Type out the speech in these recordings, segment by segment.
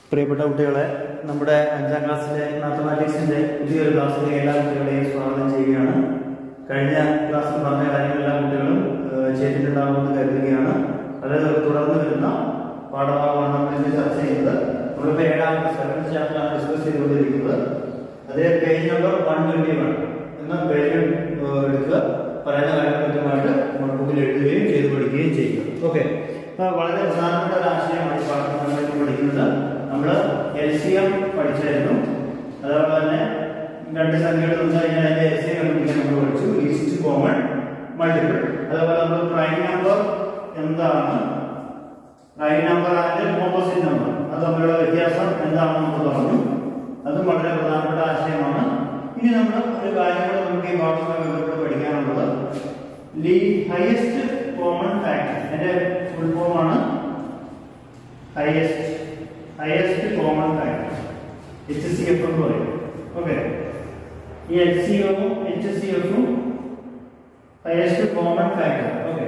പ്രിയപ്പെട്ട കുട്ടികളെ നമ്മുടെ അഞ്ചാം ക്ലാസ്സിലെ മാത്തമാറ്റിക്സിന്റെ പുതിയൊരു ക്ലാസ്സിലെ എല്ലാ കുട്ടികളെയും സ്വാഗതം ചെയ്യുകയാണ് കഴിഞ്ഞ ക്ലാസ്സിൽ പറഞ്ഞ കാര്യങ്ങളെല്ലാം കുട്ടികളും ഏഹ്, ചെയ്തിട്ടുണ്ടാകുമെന്ന് കരുതുകയാണ് അത് തുടർന്ന് വരുന്ന പാഠഭാഗമാണ് നമ്മൾ ഇന്ന് ചർച്ച ചെയ്യുന്നത് നമ്മളിപ്പോൾ ഏഴാമത്തെ സെവൻത് ചാപ്റ്ററാണ് ഡിസ്കസ് ചെയ്തുകൊണ്ടിരിക്കുന്നത് അതിലെ page number one twenty one എന്ന പേജ് ഏഹ്, എടുക്കുക പറയുന്ന കാര്യങ്ങൾ കൃത്യമായിട്ട് നോട്ട്ബുക്കിൽ എഴുതുകയും ചെയ്ത് പഠിക്കുകയും ചെയ്യുക ഓക്കെ വളരെ പ്രധാനപ്പെട്ട ഒരു ആശയമാണ് ഈ പാഠത്തിൽ നമ്മൾ ഇപ്പോൾ പഠിക്കുന്നത് നമ്മൾ എൽ സി എം പഠിച്ചായിരുന്നു അതേപോലെ തന്നെ രണ്ട് സംഖ്യകൾ തന്നു കഴിഞ്ഞാൽ അതിന്റെ എൽ സി എം കണ്ടുപിടിക്കാൻ നമ്മൾ പഠിച്ചു ലീസ്റ്റ് കോമൺ മൾട്ടിപ്പിൾ അതേപോലെ നമ്മൾ പ്രൈം നമ്പർ എന്താണ് prime number and composite number അത് തമ്മിലുള്ള വ്യത്യാസം എന്താണെന്ന് നമ്മൾ പറഞ്ഞു അതും വളരെ പ്രധാനപ്പെട്ട ആശയമാണ് ഇനി നമ്മൾ ഒരു കാര്യം കൂടെ നമുക്ക് ഈ ഭാഗത്തുമായി ബന്ധപ്പെട്ട് പഠിക്കാനുള്ളത് ലീ ഹയസ്റ്റ് കോമൺ ഫാക്ടർ എന്റെ ഫുൾ ഫോം ആണ് highest highest common factor H C F എന്ന് പറയും ഓക്കെ ഈ എച്ച് സി എഫും എച്ച് സി എഫും highest common factor okay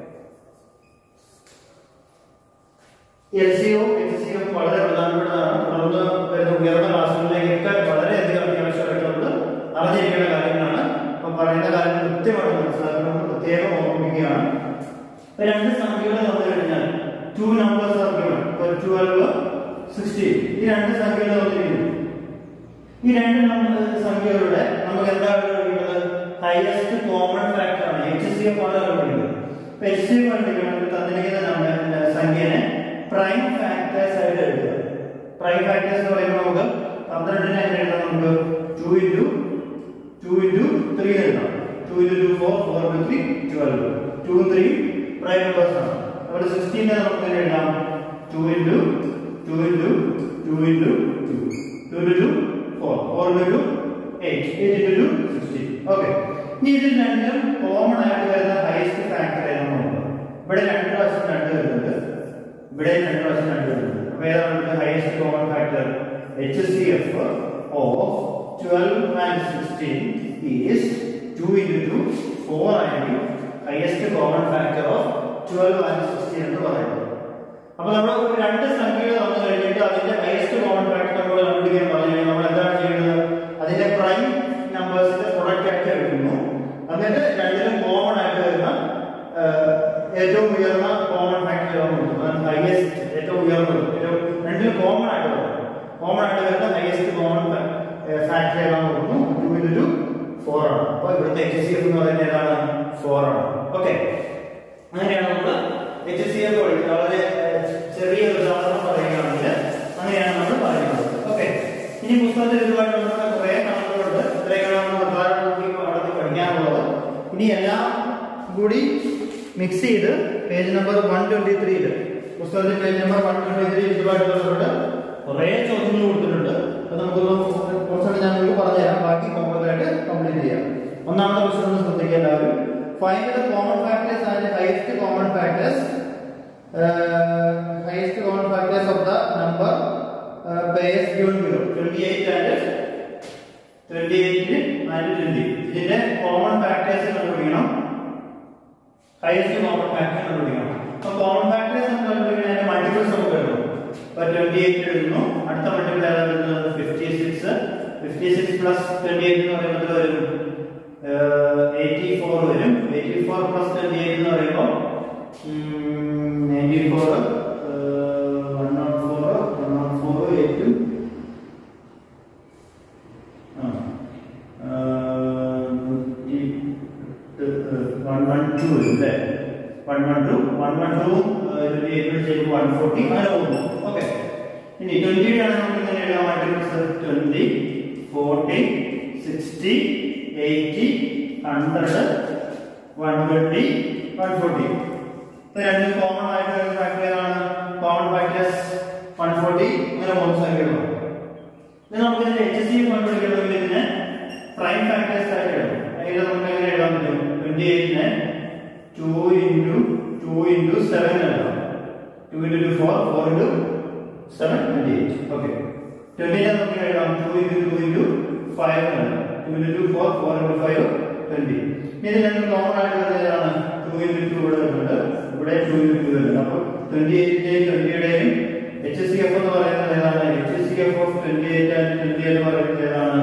L C ഒ എച്ച് സി എഫ് വളരെ പ്രധാനപ്പെട്ടതാണ് തുടർന്ന് വരുന്ന ഉയർന്ന ക്ലാസ്സുകളിലേക്കൊക്കെ വളരെയധികം അത്യാവശ്യമായിട്ട് നമ്മൾ അറിഞ്ഞിരിക്കേണ്ട കാര്യങ്ങളാണ് അപ്പൊ പറയുന്ന കാര്യങ്ങൾ കൃത്യമായിട്ട് മനസ്സിലാക്കണം പ്രത്യേകം ഓർമ്മിപ്പിക്കുകയാണ് ഇപ്പൊ രണ്ട് സംഖ്യകൾ തന്നു കഴിഞ്ഞാൽ two numbers are given twelve sixteen ഈ രണ്ട് സംഖ്യകൾ തന്നിരിക്കുന്നു ഈ രണ്ട് നമ്പർ സംഖ്യകളുടെ നമുക്ക് എന്താണ് കണ്ടുപിടിക്കുന്നത് ഹയസ്റ്റ് കോമൺ ഫാക്ടർ ആണ് എച്ച് സി എഫ് ആണ് കണ്ടുപിടിക്കുന്നത് എച്ച് സി എഫ് കണ്ടുപിടിക്കണമെങ്കിൽ തന്നിരിക്കുന്ന നമ്പർ സംഖ്യനെ പ്രൈം ഫാക്ടേഴ്സ് ആയിട്ട് എഴുതുക പ്രൈം ഫാക്ടേഴ്സ് എന്ന് പറയുമ്പോൾ നമുക്ക് പന്ത്രണ്ടിനെ എങ്ങനെ എഴുതാം നമുക്ക് two into two into three എഴുതാം two into two four four into three twelve two three prime numbers ആണ് അവിടെ സിക്സ്റ്റീനെ നമുക്ക് എങ്ങനെ എഴുതാം two into two into two into two two into four four into eight eight into sixteen okay ഇനി ഇതിൽ രണ്ടും കോമൺ ആയിട്ട് വരുന്ന ഹയസ്റ്റ് ഫാക്ടർ ഏതാണ് നോക്കുക ഇവിടെ രണ്ട് പ്രാവശ്യം രണ്ട് വരുന്നുണ്ട് ഇവിടെ രണ്ട് പ്രാവശ്യം രണ്ട് വരുന്നുണ്ട് അപ്പൊ ഏതാണ് നമുക്ക് highest common factor H C F of twelve and sixteen is two into two four ആയിരിക്കും highest common factor of twelve and sixteen എന്ന് പറയുന്നത് അപ്പൊ നമ്മൾ ഒരു രണ്ട് സംഖ്യകൾ തന്നു കഴിഞ്ഞിട്ട് അതിന്റെ ഹയസ്റ്റ് കോമൺ ഫാക്ടർ നമ്മൾ കണ്ടുപിടിക്കാൻ പറഞ്ഞു കഴിഞ്ഞാൽ നമ്മൾ എന്താണ് ചെയ്യുന്നത് അതിന്റെ പ്രൈം നമ്പേഴ്സിന്റെ പ്രൊഡക്റ്റ് ആയിട്ട് എടുക്കുന്നു എന്നിട്ട് രണ്ടിലും കോമൺ ആയിട്ട് വരുന്ന ആ, ഏറ്റവും ഉയർന്ന കോമൺ ഫാക്ടർ ഹയസ്റ്റ് ഏറ്റവും ഉയർന്നത് ഏറ്റവും രണ്ടിലും കോമൺ ആയിട്ട് വരും കോമൺ ആയിട്ട് വരുന്ന ഹയസ്റ്റ് കോമൺ ഫാക്ടർ ഏതാണെന്ന് നോക്കുന്നു ടു ഇൻറ്റു ടു ഫോർ ആണ് അപ്പൊ ഇവിടുത്തെ എച്ച് സി എഫ് എന്ന് പറയുന്നത് ഏതാണ് ഫോർ ആണ് ഓക്കെ അങ്ങനെയാണ് നമ്മൾ എച്ച് സി എഫ് പഠിക്കുന്നത് വളരെ ഏഹ്, ചെറിയൊരു ഉദാഹരണം പറയുകയാണെങ്കിൽ അങ്ങനെയാണ് നമ്മൾ പറയുന്നത് ഓക്കെ ഇനി പുസ്തകത്തിൽ ഇതുമായിട്ട് ബന്ധപ്പെട്ട കുറെ കണക്കുകളുണ്ട് ഇത്രയൊക്കെയാണ് നമ്മൾ പ്രധാനമായി പാഠത്തിൽ പഠിക്കാനുള്ളത് ഇനി എല്ലാം കൂടി മിക്സ് ചെയ്ത് പേജ് നമ്പർ വൺ ട്വന്റി ത്രീയില് പുസ്തകത്തിൽ page number one twenty three ഇതുമായിട്ട് ബന്ധപ്പെട്ട് കുറെ ചോദ്യങ്ങൾ കൊടുത്തിട്ടുണ്ട് അത് നമുക്കൊന്ന് കുറച്ചുകൂടി ഞാൻ നിങ്ങൾക്ക് പറഞ്ഞുതരാം ബാക്കി കോമൺ ആയിട്ട് കംപ്ലീറ്റ് ചെയ്യാം ഒന്നാമത്തെ ക്വസ്റ്റൻ ഒന്ന് ശ്രദ്ധിക്കുക എല്ലാവരും find the common factors and highest common factors highest common factors of the number pairs given below 28 and 28 and 20 ഇതിന്റെ കോമൺ ഫാക്ടേഴ്സ് കണ്ടുപിടിക്കണം ഹൈസ്റ്റ് കോമൺ ഫാക്ടർ കണ്ടുപിടിക്കണം അപ്പൊ കോമൺ ഫാക്ടേഴ്സ് നമ്മൾ കണ്ടുപിടിക്കുന്നതിന്റെ മൾട്ടിപ്പിൾസ് നമുക്ക് എഴുതണം അപ്പൊ 28 എഴുതുന്നു അടുത്ത മൾട്ടിപ്പിൾ ഏതാ വരുന്നത് 56 56 പ്ലസ് 28 എന്ന് പറയുന്നത് വരും എയ്റ്റി ഫോർ വരും eighty four plus twenty eight എന്ന് പറയുമ്പോൾ ninety four one nought four one nought four eight one one two വരും അല്ലേ one one two one one two twenty eight ചെയ്യുമ്പോൾ വൺ ഫോർട്ടി അങ്ങനെ പോകുന്നു ഓക്കെ ഇനി ട്വന്റിയുടെ നമുക്ക് ഇങ്ങനെ എഴുതാൻ multiples twenty forty sixty eighty hundred one twenty one forty രണ്ടും കോമൺ ആയിട്ട് വരുന്ന ഫാക്ടർ ഏതാണ് കോമൺ ഫാക്ടേഴ്സ് വൺ ഫോർട്ടി അങ്ങനെ മൂന്ന് സംഖ്യകളാണ് ഇനി നമുക്ക് ഇതിന്റെ എച്ച് സി കണ്ടുപിടിക്കണമെങ്കിൽ ഇതിനെ പ്രൈം ഫാക്ടേഴ്സ് ആയിട്ട് എഴുതാം അതിൽ നമുക്ക് എങ്ങനെ എഴുതാൻ പറ്റും ട്വന്റി എയ്റ്റിനെ two into two into seven എഴുതാം two into two four four into seven twenty eight okay ട്വന്റിനെ നമുക്ക് എഴുതാം two into two into five എഴുതാം two into two four four into five twenty ഇത് രണ്ടും കോമൺ ആയിട്ട് വരുന്നത് ഏതാണ് ടു ഇൻറ്റു ടു ഇവിടെ വരുന്നുണ്ട് ഇവിടെ ടു ഇൻറ്റു ടു വരുന്നുണ്ട് അപ്പോൾ ട്വന്റി എയ്റ്റിന്റെയും ട്വന്റിയുടെയും എച്ച് സി എഫ് എന്ന് പറയുന്നത് ഏതാണ് H C F of twenty eight and twenty എന്ന് പറയുന്നത് ഏതാണ്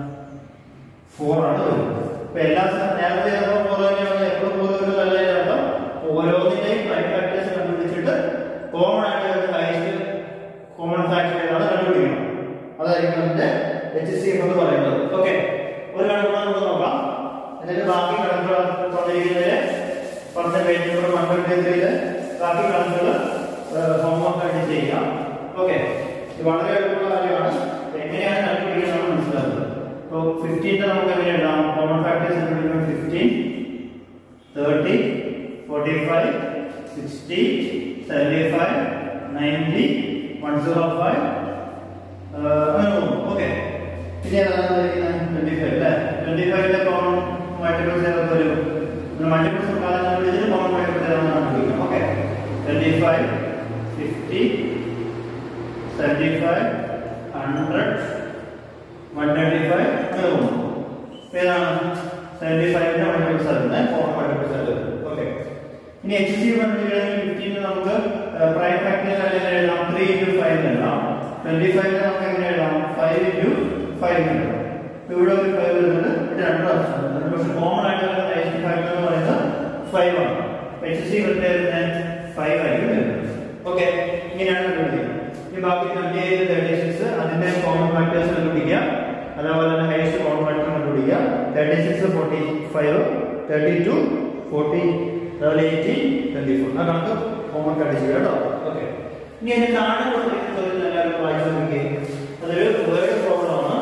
ഫോർ ആണ് വരുന്നത് അപ്പൊ എല്ലാ സ- നേരത്തെ നമ്മൾ ഫോർ തന്നെയാണ് എപ്പോഴും ഫോർ വരുന്നതല്ല ഇതിനർത്ഥം ഓരോന്നിന്റെയും പ്രൈം ഫാക്ടേഴ്സ് കണ്ടുപിടിച്ചിട്ട് കോമൺ ആയിട്ട് വരുന്ന ഹൈസ്റ്റ് കോമൺ ഫാക്ടർ ഏതാണ് കണ്ടുപിടിക്കണം അതായിരിക്കും അതിന്റെ എച്ച് സി എഫ് എന്ന് പറയുന്നത് ഓക്കെ ഒരു കണക്കുകൂടെ നമുക്ക് നോക്കാം എന്നിട്ട് ബാക്കി കണക്കുകൾ തന്നിരിക്കുന്നതില് പറഞ്ഞ പേജ് നമ്പർ വൺ ട്വന്റി ത്രീയില് ബാക്കി കണക്കുകൾ ഹോംവർക്ക് ആയിട്ട് ചെയ്യാം ഓക്കെ ഇത് വളരെ എളുപ്പമുള്ള കാര്യമാണ് എങ്ങനെയാണ് കണ്ടുപിടിക്കുന്നത് മനസ്സിലാക്കുന്നത് അപ്പോൾ ഫിഫ്റ്റീൻ്റെ നമുക്ക് എങ്ങനെ എഴുതാം കോമൺ ഫാക്ടേഴ്സ് കണ്ടുപിടിക്കുമ്പോൾ fifteen thirty forty five sixty seventy five ninety one zero five അങ്ങനെ പോകുന്നു ഓക്കെ ഇനി ഏതാണ് ട്വന്റി ഫൈവ് അല്ലേ ട്വന്റി ഫൈവിന്റെ കോമൺ മൾട്ടിപ്പിൾസ് ഏതൊക്കെ വരും മൾട്ടിപ്പിൾസ് ഉണ്ടാകുന്ന വിളിച്ചിട്ട് കോമൺ മൾട്ടിപ്പിൾസ് ഏതാണെന്ന് കണ്ടുപിടിക്കാം okay twenty five fifty seventy five hundred one twenty five അങ്ങനെ പോകുന്നു ഇപ്പൊ ഏതാണ് സെവൻറ്റി ഫൈവിന്റെ മൾട്ടിപ്പിൾസ് വരുന്നത് കോമൺ മൾട്ടിപ്പിൾസ് ആയിട്ട് ഓക്കെ ഇനി എച്ച് സി കണ്ടുപിടിക്കണമെങ്കിൽ ഫിഫ്റ്റീന് നമുക്ക് പ്രൈം ഫാക്ടേഴ്സ് എങ്ങനെ എഴുതാം ത്രീ ഇൻറ്റു ഫൈവ് എഴുതാം ട്വന്റി ഫൈവിന് നമുക്ക് എങ്ങനെ എഴുതാം ഫൈവ് ഇൻറ്റു ഫൈവ് എഴുതാം ഇപ്പൊ ഇവിടെ ഒരു ഫൈവ് വരുന്നുണ്ട് ഇത് രണ്ട് ഓപ്ഷൻ പക്ഷെ കോമൺ ആയിട്ട് വരുന്ന എച്ച് ഫൈവ് എന്ന് പറയുന്നത് ഫൈവ് ആണ് എച്ച് സി വരുന്നത് ഫൈവ് ആയിരിക്കും വരുന്നത് ഓക്കെ ഇങ്ങനെയാണ് കണ്ടുപിടിക്കുന്നത് ഇനി ബാക്കി ട്വന്റി എയ്റ്റ് തേർട്ടി സിക്സ് അതിന്റെ കോമൺ ഫാക്ടേഴ്സ് കണ്ടുപിടിക്കുക അതേപോലെ തന്നെ ഹൈസ്റ്റ് കോമൺ ഫാക്ടർ കണ്ടുപിടിക്കുക thirty six forty five thirty two forty അതുപോലെ എയ്റ്റീൻ ട്വന്റി ഫോർ ആ കണക്ക് ഹോംവർക്ക് ആയിട്ട് ചെയ്യുക കേട്ടോ ഓക്കെ ഇനി അതിന് താഴെ കൊടുത്തിരിക്കുന്ന ചോദ്യം എല്ലാവരും വായിച്ചു നോക്കിയേ അതൊരു വേർഡ് പ്രോബ്ലം ആണ്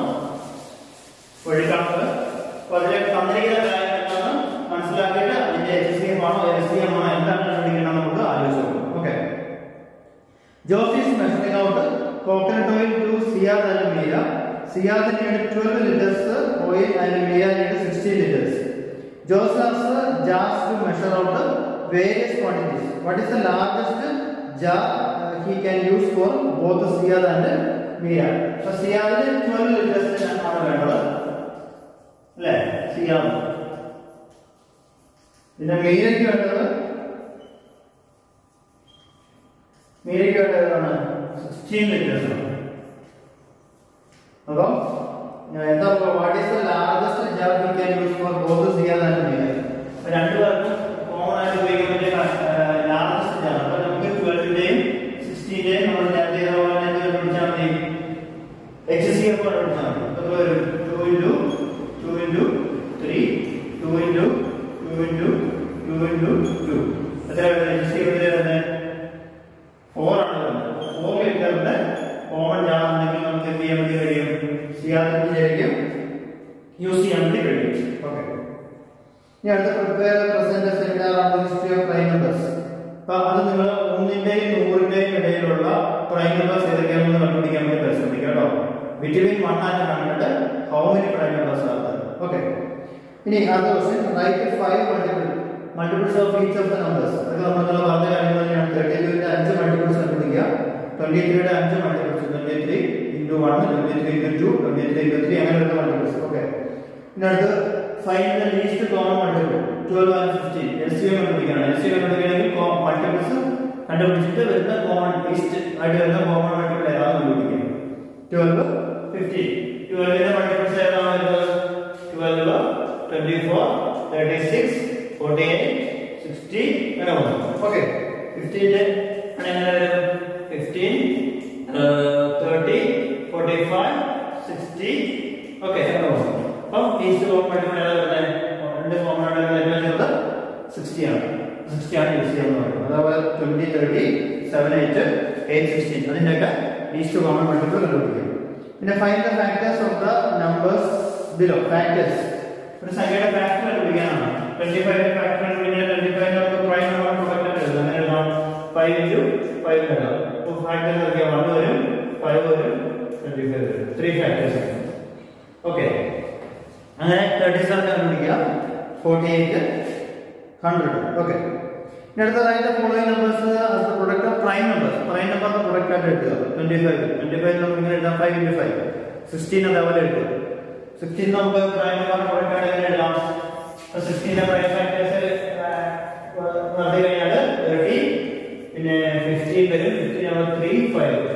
വഴിക്കണക്ക് അപ്പൊ അതിലെ തന്നിരിക്കുന്ന കാര്യം എന്താണെന്ന് മനസ്സിലാക്കിയിട്ട് അതിന്റെ എച്ച് സി എം ആണോ എൽ സി എം ആണോ എന്താണ് കണ്ടുപിടിക്കണം നമുക്ക് ആലോചിച്ചു okay Joseph is measuring out coconut oil to Siad and Mira. Siad needed 12 liters oil and Mira needed 16 liters. Joseph has jars to measure out various quantities. What is the largest jar uh, he can use for both Siad and Mira? So Siad 12 liters ആണ് വേണ്ടത് അല്ലേ സിയാദ് പിന്നെ മീരയ്ക്ക് വേണ്ടത് മീരയ്ക്ക് വേണ്ടതാണ് sixteen litres ആണ് അപ്പം ഞാൻ എന്താ what is the largest jar we can use for both Ziyad and Meera രണ്ടു പേർക്കും കോമൺ ആയിട്ട് ഉപയോഗിക്കാൻ പറ്റിയ ലാർജസ്റ്റ് ജാർ അപ്പൊ നമുക്ക് ട്വൽവിന്റെയും സിക്സ്റ്റീന്റെയും നമ്മൾ നേരത്തെ ചെയ്ത പോലെ തന്നെ എന്ത് കണ്ടുപിടിച്ചാൽ മതി എച്ച് സി എഫ് കണ്ടുപിടിച്ചാൽ മതി എത്ര വരും two into two into three two into two into two into two എത്ര എച്ച് സി എഫ് വരുന്നത് ഫോർ ആണ് വരുന്നത് ഫോർ ലിറ്ററിന്റെ കോമൺ ജാർ ഉണ്ടെങ്കിൽ നമുക്ക് എന്ത് ചെയ്യാൻ വേണ്ടി കഴിയും സിയാദിന്റെ ശരിക്കും യൂസ് ചെയ്യാൻ വേണ്ടി കഴിയും ഓക്കെ ഇനി അടുത്ത prepare present seminar on history of prime numbers അപ്പൊ അത് നിങ്ങൾ ഒന്നിന്റെയും നൂറിന്റെയും ഇടയിലുള്ള പ്രൈം നമ്പേഴ്സ് ഏതൊക്കെയാണെന്ന് കണ്ടുപിടിക്കാൻ വേണ്ടി പരിശ്രമിക്കുക കേട്ടോ between one and hundred how many prime numbers are okay ഇനി അടുത്ത question write five multiple multiples of each of the numbers അതൊക്കെ നമ്മൾ ഇന്നലെ പറഞ്ഞ കാര്യങ്ങൾ തന്നെയാണ് തേർട്ടി ടുവിന്റെ അഞ്ച് മൾട്ടിപ്പിൾസ് കണ്ടുപിടിക്കുക ട്വന്റി ത്രീയുടെ അഞ്ച് multiples twenty three into one twenty three into two twenty three into three അങ്ങനെ വരുന്ന മൾട്ടിപ്പിൾസ് ഓക്കെ പിന്നെ അടുത്ത് find the least common multiple twelve and fifteen L C M കണ്ടുപിടിക്കണം എൽ സി എം കണ്ടുപിടിക്കണമെങ്കിൽ multiples കണ്ടുപിടിച്ചിട്ട് വരുന്ന കോമൺ ലീസ്റ്റ് ആയിട്ട് വരുന്ന കോമൺ മൾട്ടിപ്പിൾ ഏതാണെന്ന് കണ്ടുപിടിക്കണം ട്വൽവ് ഫിഫ്റ്റീൻ ട്വൽവിന്റെ മൾട്ടിപ്പിൾസ് ഏതാണ് വരുന്നത് twelve twenty four thirty six forty eight sixty അങ്ങനെ പോകുന്നു ഓക്കെ ഫിഫ്റ്റീൻ്റെ എങ്ങനെ വരും fifteen thirty forty five sixty okay അങ്ങനെ പോകുന്നു അപ്പം ലീസ്റ്റ് കോമൺ മൾട്ടിപ്പിൾ ഏതാ വരുന്നത് രണ്ട് കോമൺ ആയിട്ട് ഏറ്റവും ചെറുത് സിക്സ്റ്റി ആണ് സിക്സ്റ്റി ആണ് യൂസ് ചെയ്യാന്ന് പറയുന്നത് അതേപോലെ twenty thirty seven eight eight sixteen അതിൻ്റെയൊക്കെ ലീസ്റ്റ് കോമൺ മൾട്ടിപ്പിൾ കണ്ടുപിടിക്കും പിന്നെ find the factors of the numbers below factors ഒരു സംഖ്യയുടെ ഫാക്ടർ കണ്ടുപിടിക്കാനാണ് ട്വന്റി ഫൈവ് ഫാക്ടർ കണ്ടുപിടിക്കാൻ ട്വന്റി ഫൈവ് നമുക്ക് പ്രൈം നമ്പർ പ്രൊഡക്റ്റ് എഴുതാം അങ്ങനെ എഴുതാം ഫൈവ് ഇൻറ്റു ഫൈവ് എഴുതാം അപ്പോൾ ഫാക്ടേഴ്സ് നോക്കിയാൽ വൺ വരും ഫൈവ് വരും ട്വന്റി ഫൈവ് വരും ത്രീ ഫാക്ടേഴ്സ് ഓക്കെ അങ്ങനെ തേർട്ടി സെവൻ കണ്ടുപിടിക്കുക ഫോർട്ടി എയ്റ്റ് ഹൺഡ്രഡ് ഓക്കെ ഇനി അടുത്തതായിട്ട് following numbers product of prime numbers prime നമ്പറിന്റെ പ്രൊഡക്റ്റ് ആയിട്ട് എടുക്കുക ട്വന്റി ഫൈവ് ട്വന്റി ഫൈവ് നമുക്ക് ഇങ്ങനെ എഴുതാം ഫൈവ് ഇൻറ്റു ഫൈവ് സിക്സ്റ്റീൻ അതേപോലെ എടുക്കുക സിക്സ്റ്റീൻ നമുക്ക് പ്രൈം നമ്പർ പ്രൊഡക്റ്റ് ആയിട്ട് എങ്ങനെ എഴുതാം സിക്സ്റ്റീൻ്റെ പ്രൈം ഫാക്ടേഴ്സ് നടത്തി കഴിഞ്ഞാൽ തേർട്ടി പിന്നെ ഫിഫ്റ്റീൻ വരും ഫിഫ്റ്റീൻ നമ്പർ ത്രീ ഫൈവ്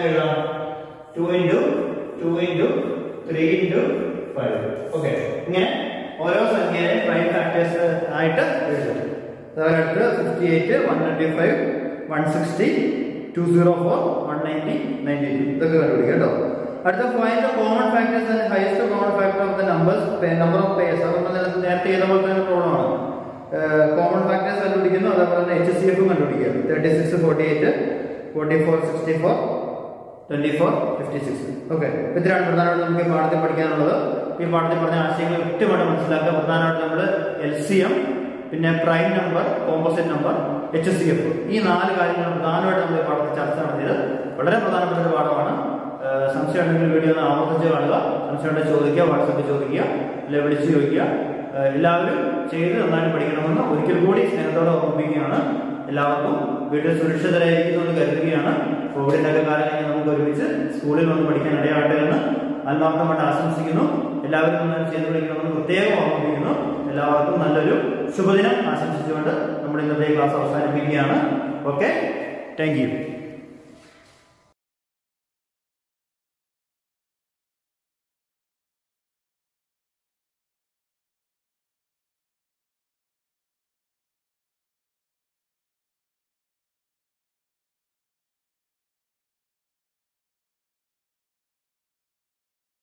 നമുക്ക് എഴുതാം two into two into three into five okay ഇങ്ങനെ ഓരോ സംഖ്യയെ പ്രൈം ഫാക്ടേഴ്സ് ആയിട്ട് എഴുതും അതുപോലെ അടുത്ത് fifty eight one twenty five one sixty two zero four one ninety ninety two ഇതൊക്കെ കണ്ടുപിടിക്കുക കേട്ടോ അടുത്ത find the common factors and highest common factor of the numbers number of pairs അത് നമ്മൾ നേരത്തെ ചെയ്ത പോലെ തന്നെ പ്രോബ്ലം ആണ് കോമൺ ഫാക്ടേഴ്സ് കണ്ടുപിടിക്കുന്നു അതേപോലെ തന്നെ എച്ച് സി എഫും കണ്ടുപിടിക്കുക thirty six forty eight forty four sixty four twenty four fifty six okay ഇത്രയാണ് പ്രധാനമായിട്ട് നമുക്ക് ഈ പാഠത്തിൽ പഠിക്കാനുള്ളത് ഈ പാഠത്തിൽ പറഞ്ഞ ആശയങ്ങൾ കൃത്യമായിട്ട് മനസ്സിലാക്കുക പ്രധാനമായിട്ട് നമ്മൾ എൽ സി എം പിന്നെ prime number composite number H C F ഈ നാല് കാര്യങ്ങൾ പ്രധാനമായിട്ട് നമ്മൾ ഈ പാഠത്തിൽ ചർച്ച നടത്തിയത് വളരെ പ്രധാനപ്പെട്ട ഒരു പാഠമാണ് ഏഹ് സംശയം ഉണ്ടെങ്കിൽ വീഡിയോ ഒന്ന് ആവർത്തിച്ച് കാണുക സംശയം ഉണ്ടെങ്കിൽ ചോദിക്കുക വാട്സപ്പിൽ ചോദിക്കുക അല്ലെങ്കിൽ വിളിച്ച് ചോദിക്കുക ഏഹ് എല്ലാവരും ചെയ്ത് നന്നായിട്ട് പഠിക്കണമെന്ന് ഒരിക്കൽ കൂടി സ്നേഹത്തോടെ ഓർമ്മിപ്പിക്കുകയാണ് എല്ലാവർക്കും വീട്ടിൽ സുരക്ഷിതരായിരിക്കുന്നു എന്ന് കരുതുകയാണ് കോവിഡിന്റെ ഒക്കെ കാലം കഴിഞ്ഞ് നമുക്ക് ഒരുമിച്ച് സ്കൂളിൽ വന്ന് പഠിക്കാൻ ഇടയാകട്ടെ എന്ന് ആത്മാർത്ഥമായിട്ട് ആശംസിക്കുന്നു എല്ലാവരും നന്നായി ചെയ്ത് പഠിക്കണമെന്ന് പ്രത്യേകം ഓർമ്മിപ്പിക്കുന്നു എല്ലാവർക്കും നല്ലൊരു ശുഭദിനം ആശംസിച്ചുകൊണ്ട് നമ്മുടെ ഇന്നത്തെ ക്ലാസ് അവസാനിപ്പിക്കുകയാണ് ഓക്കെ താങ്ക് യു